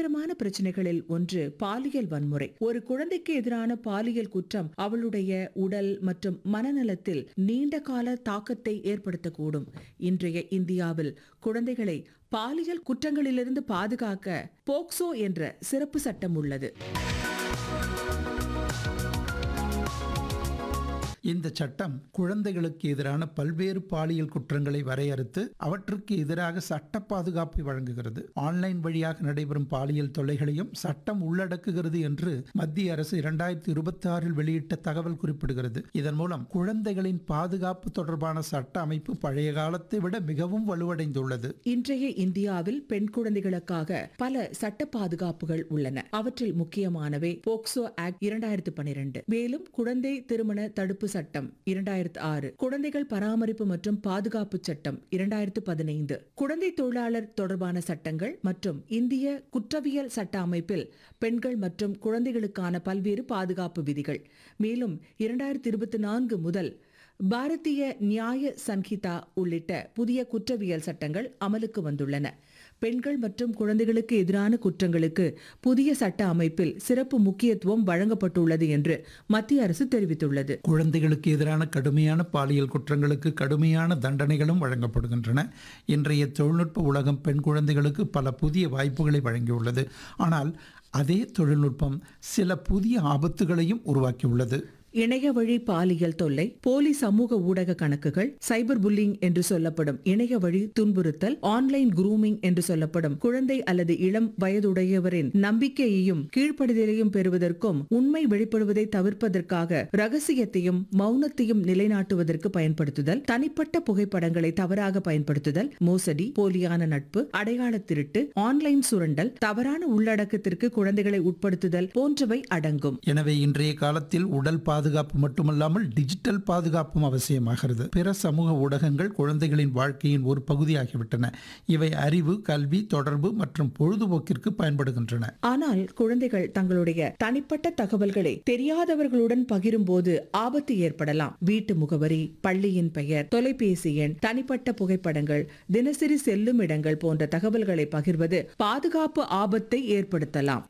பயங்கரமான பிரச்சனைகளில் ஒன்று பாலியல் வன்முறை ஒரு குழந்தைக்கு எதிரான பாலியல் குற்றம் அவளுடைய உடல் மற்றும் மனநலத்தில் நீண்ட கால தாக்கத்தை ஏற்படுத்தக்கூடும் இன்றைய இந்தியாவில் குழந்தைகளை பாலியல் குற்றங்களிலிருந்து பாதுகாக்க போக்சோ என்ற சிறப்பு சட்டம் உள்ளது இந்த சட்டம் குழந்தைகளுக்கு எதிரான பல்வேறு பாலியல் குற்றங்களை வரையறுத்து அவற்றுக்கு எதிராக சட்ட பாதுகாப்பை வழங்குகிறது ஆன்லைன் வழியாக நடைபெறும் பாலியல் தொல்லைகளையும் சட்டம் உள்ளடக்குகிறது என்று மத்திய அரசு இரண்டாயிரத்தி இருபத்தி ஆறில் வெளியிட்ட தகவல் குறிப்பிடுகிறது இதன் மூலம் குழந்தைகளின் பாதுகாப்பு தொடர்பான சட்ட அமைப்பு பழைய காலத்தை விட மிகவும் வலுவடைந்துள்ளது இன்றைய இந்தியாவில் பெண் குழந்தைகளுக்காக பல சட்ட பாதுகாப்புகள் உள்ளன அவற்றில் முக்கியமானவை போக்சோ ஆக்ட் இரண்டாயிரத்து பனிரெண்டு மேலும் குழந்தை திருமண தடுப்பு சட்டம் இரண்டாயிரத்து ஆறு குழந்தைகள் பராமரிப்பு மற்றும் பாதுகாப்பு சட்டம் இரண்டாயிரத்து பதினைந்து குழந்தை தொழிலாளர் தொடர்பான சட்டங்கள் மற்றும் இந்திய குற்றவியல் சட்ட அமைப்பில் பெண்கள் மற்றும் குழந்தைகளுக்கான பல்வேறு பாதுகாப்பு விதிகள் மேலும் இரண்டாயிரத்து இருபத்தி நான்கு முதல் பாரதிய நியாய சன்ஹிதா உள்ளிட்ட புதிய குற்றவியல் சட்டங்கள் அமலுக்கு வந்துள்ளன பெண்கள் மற்றும் குழந்தைகளுக்கு எதிரான குற்றங்களுக்கு புதிய சட்ட அமைப்பில் சிறப்பு முக்கியத்துவம் வழங்கப்பட்டுள்ளது என்று மத்திய அரசு தெரிவித்துள்ளது குழந்தைகளுக்கு எதிரான கடுமையான பாலியல் குற்றங்களுக்கு கடுமையான தண்டனைகளும் வழங்கப்படுகின்றன இன்றைய தொழில்நுட்ப உலகம் பெண் குழந்தைகளுக்கு பல புதிய வாய்ப்புகளை வழங்கியுள்ளது ஆனால் அதே தொழில்நுட்பம் சில புதிய ஆபத்துகளையும் உருவாக்கியுள்ளது இணைய வழி பாலியல் தொல்லை போலி சமூக ஊடக கணக்குகள் சைபர் புல்லிங் என்று சொல்லப்படும் இணைய வழி துன்புறுத்தல் ஆன்லைன் குரூமிங் என்று சொல்லப்படும் குழந்தை அல்லது இளம் வயதுடையவரின் நம்பிக்கையையும் கீழ்ப்படுதலையும் பெறுவதற்கும் உண்மை வெளிப்படுவதை தவிர்ப்பதற்காக ரகசியத்தையும் மௌனத்தையும் நிலைநாட்டுவதற்கு பயன்படுத்துதல் தனிப்பட்ட புகைப்படங்களை தவறாக பயன்படுத்துதல் மோசடி போலியான நட்பு அடையாள திருட்டு ஆன்லைன் சுரண்டல் தவறான உள்ளடக்கத்திற்கு குழந்தைகளை உட்படுத்துதல் போன்றவை அடங்கும் எனவே இன்றைய காலத்தில் உடல் பாதுகாப்பு மட்டுமல்லாமல் டிஜிட்டல் பாதுகாப்பும் அவசியமாகிறது பிற சமூக ஊடகங்கள் குழந்தைகளின் வாழ்க்கையின் ஒரு பகுதியாகிவிட்டன இவை அறிவு கல்வி தொடர்பு மற்றும் பொழுதுபோக்கிற்கு பயன்படுகின்றன ஆனால் குழந்தைகள் தங்களுடைய தனிப்பட்ட தகவல்களை தெரியாதவர்களுடன் பகிரும்போது ஆபத்து ஏற்படலாம் வீட்டு முகவரி பள்ளியின் பெயர் தொலைபேசி எண் தனிப்பட்ட புகைப்படங்கள் தினசரி செல்லும் இடங்கள் போன்ற தகவல்களை பகிர்வது பாதுகாப்பு ஆபத்தை ஏற்படுத்தலாம்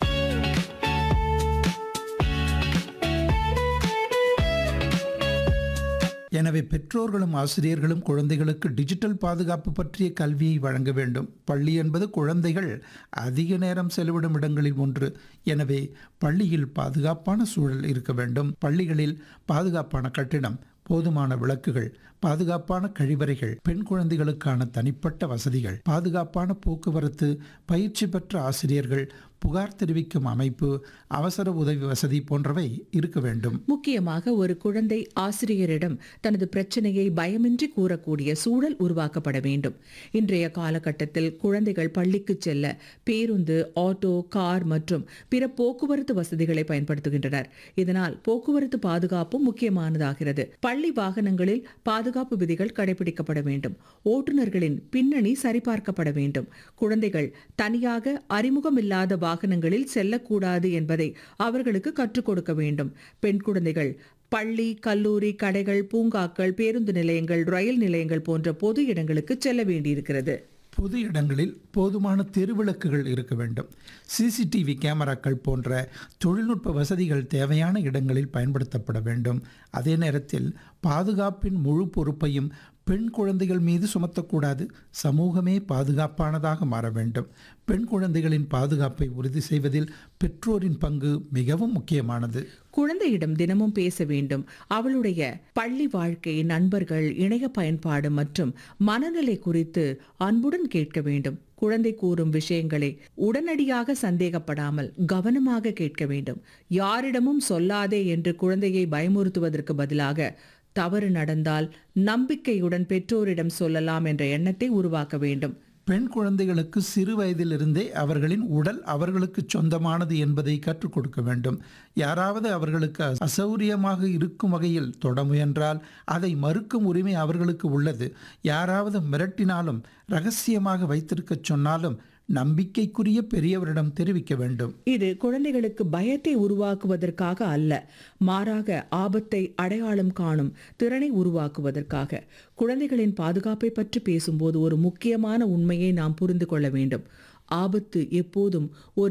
எனவே பெற்றோர்களும் ஆசிரியர்களும் குழந்தைகளுக்கு டிஜிட்டல் பாதுகாப்பு பற்றிய கல்வியை வழங்க வேண்டும் பள்ளி என்பது குழந்தைகள் அதிக நேரம் செலவிடும் இடங்களில் ஒன்று எனவே பள்ளியில் பாதுகாப்பான சூழல் இருக்க வேண்டும் பள்ளிகளில் பாதுகாப்பான கட்டிடம் போதுமான விளக்குகள் பாதுகாப்பான கழிவறைகள் பெண் குழந்தைகளுக்கான தனிப்பட்ட வசதிகள் பாதுகாப்பான போக்குவரத்து பயிற்சி பெற்ற ஆசிரியர்கள் புகார் தெரிவிக்கும் அமைப்பு அவசர உதவி வசதி போன்றவை இருக்க வேண்டும் முக்கியமாக ஒரு குழந்தை ஆசிரியரிடம் தனது பிரச்சனையை பயமின்றி கூறக்கூடிய சூழல் உருவாக்கப்பட வேண்டும் இன்றைய காலகட்டத்தில் குழந்தைகள் பள்ளிக்கு செல்ல பேருந்து ஆட்டோ கார் மற்றும் பிற போக்குவரத்து வசதிகளை பயன்படுத்துகின்றனர் இதனால் போக்குவரத்து பாதுகாப்பும் முக்கியமானதாகிறது பள்ளி வாகனங்களில் பாதுகாப்பு விதிகள் கடைபிடிக்கப்பட வேண்டும் ஓட்டுநர்களின் பின்னணி சரிபார்க்கப்பட வேண்டும் குழந்தைகள் தனியாக அறிமுகமில்லாத வாகனங்களில் செல்லக்கூடாது என்பதை அவர்களுக்கு கற்றுக் கொடுக்க வேண்டும் பெண் குழந்தைகள் பள்ளி கல்லூரி கடைகள் பூங்காக்கள் பேருந்து நிலையங்கள் ரயில் நிலையங்கள் போன்ற பொது இடங்களுக்கு செல்ல வேண்டியிருக்கிறது பொது இடங்களில் போதுமான தெருவிளக்குகள் இருக்க வேண்டும் சிசிடிவி கேமராக்கள் போன்ற தொழில்நுட்ப வசதிகள் தேவையான இடங்களில் பயன்படுத்தப்பட வேண்டும் அதே நேரத்தில் பாதுகாப்பின் முழு பொறுப்பையும் பெண் குழந்தைகள் மீது சுமத்தக்கூடாது சமூகமே பாதுகாப்பானதாக மாற வேண்டும் பெண் குழந்தைகளின் பாதுகாப்பை உறுதி செய்வதில் பெற்றோரின் பங்கு மிகவும் முக்கியமானது குழந்தையிடம் தினமும் பேச வேண்டும் அவளுடைய பள்ளி வாழ்க்கை நண்பர்கள் இணைய பயன்பாடு மற்றும் மனநிலை குறித்து அன்புடன் கேட்க வேண்டும் குழந்தை கூறும் விஷயங்களை உடனடியாக சந்தேகப்படாமல் கவனமாக கேட்க வேண்டும் யாரிடமும் சொல்லாதே என்று குழந்தையை பயமுறுத்துவதற்கு பதிலாக தவறு நடந்தால் நம்பிக்கையுடன் பெற்றோரிடம் சொல்லலாம் என்ற எண்ணத்தை உருவாக்க வேண்டும் பெண் குழந்தைகளுக்கு சிறு வயதிலிருந்தே அவர்களின் உடல் அவர்களுக்கு சொந்தமானது என்பதை கற்றுக் கொடுக்க வேண்டும் யாராவது அவர்களுக்கு அசௌரியமாக இருக்கும் வகையில் தொட முயன்றால் அதை மறுக்கும் உரிமை அவர்களுக்கு உள்ளது யாராவது மிரட்டினாலும் ரகசியமாக வைத்திருக்கச் சொன்னாலும் நம்பிக்கைக்குரிய பெரியவரிடம் தெரிவிக்க வேண்டும் இது குழந்தைகளுக்கு பயத்தை உருவாக்குவதற்காக அல்ல மாறாக ஆபத்தை அடையாளம் காணும் திறனை உருவாக்குவதற்காக குழந்தைகளின் பாதுகாப்பை பற்றி பேசும்போது ஒரு முக்கியமான உண்மையை நாம் புரிந்து கொள்ள வேண்டும் ஆபத்து எப்போதும் ஒரு